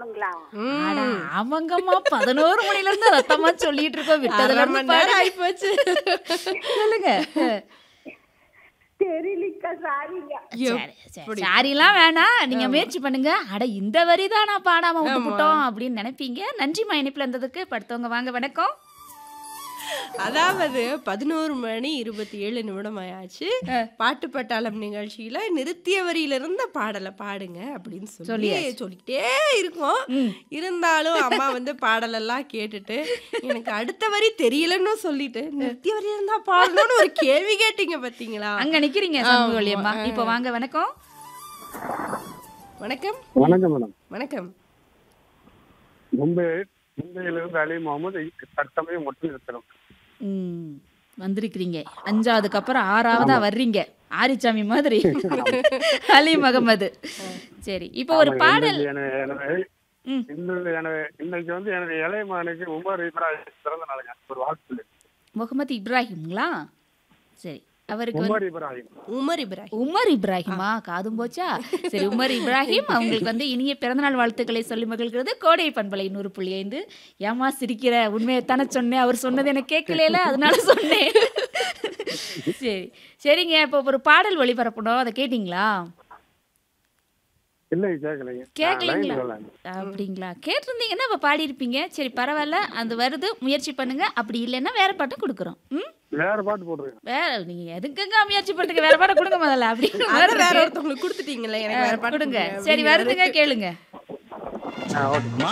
போகணுங்களா அட, ம். அவங்கம்மா பதினோரு மணில இருந்து ரத்தமா சொல்லிட்டு இருக்கோம் விட்டதுல அரை இருந்து மணி நேரம் பாருங்க. ஆயிப்போச்சு சொல்லுங்க தெரியலிக்கா சாரிங்க சரி, சரி. சாரிலாம் வேணாம் நீங்க முயற்சி பண்ணுங்க அட இந்த வரி தான் நான் பாடாம விட்டுப்புட்டோம் அப்படின்னு நினைப்பீங்க நன்றிமா இணைப்புல இருந்ததுக்கு படுத்தவங்க வாங்க வணக்கம் அதாவது பதினோரு மணி இருபத்தி ஏழு நிமிடம் ஆயாச்சு பாட்டு பட்டாளம் நிகழ்ச்சியில நிறுத்திய வரியில இருந்த பாடலை பாடுங்க அப்படின்னு சொல்லி சொல்லியாச்சு. சொல்லிக்கிட்டே இருக்கோம் ம். இருந்தாலும் அம்மா வந்து பாடலெல்லாம் கேட்டுட்டு எனக்கு அடுத்த வரி தெரியலன்னு சொல்லிட்டு நிறுத்திய வரி இருந்தா பாடணும்னு ஒரு கேள்வி கேட்டீங்க பாத்தீங்களா அங்க நிக்கிறீங்க சண்முகவல்லியம்மா இப்போ வாங்க வணக்கம் வணக்கம் வணக்கம் மேடம் வணக்கம் மும்பை மும்பையிலிருந்து அலி முகமது தற்சமயம் மட்டும் இருக்கிறோம் ம் வந்திருக்கிறீங்க அஞ்சாவதுக்கு அப்புறம் ஆறாவதா வர்றீங்க ஆரிச்சாமி மாதிரி அலி முகமது சரி இப்போ ஒரு பாடல் எனக்கு- எனக்கு ம். இன்னொரு எனக்கு இன்னைக்கு வந்து எனக்கு இளைய மகனுக்கு உமர் இப்ராஹிம் பிறந்த நாளுங்க ஒரு வாழ்த்து முகமது இப்ராஹிம்ங்களா சரி அவருக்கு வந்து உமர் இப்ராஹிம் உமர் இப்ராஹிம் உமர் இப்ராஹிமா காதும் போச்சா சரி உமர் இப்ராஹிம் அவங்களுக்கு வந்து இனிய பிறந்தநாள் வாழ்த்துக்களை சொல்லி மகிழ்கிறது கோடை பண்பலை நூறு புள்ளி ஐந்து ஏமா சிரிக்கிற உண்மையைத்தானே சொன்னேன் அவர் சொன்னது எனக்கு கேட்கல அதனால சொன்னேன் சரி சரிங்க இப்போ ஒரு பாடல் ஒளிபரப்பணும் அதை கேட்டிங்களா இல்லை கேட்கலைங்க கேட்கலைங்களா நான் line வரல. அப்படிங்களா கேட்டிருந்தீங்கன்னா இப்போ பாடியிருப்பீங்க சரி பரவாயில்ல அது வருது முயற்சி பண்ணுங்க அப்படி இல்லைன்னா வேற பாட்டும் கொடுக்குறோம் ம் வேற பாட்டு போட்டுருங்க வேற நீங்க எதுக்குங்க முயற்சி பண்ணுங்க வேற பாடம் கொடுங்க முதல்ல அப்படி அது வேற ஒருத்தவங்களுக்கு கொடுத்துட்டீங்களே எனக்கு வேற பாட்டு கொடுங்க கொடுங்க சரி வருதுங்க கேளுங்க ஆ ஓகே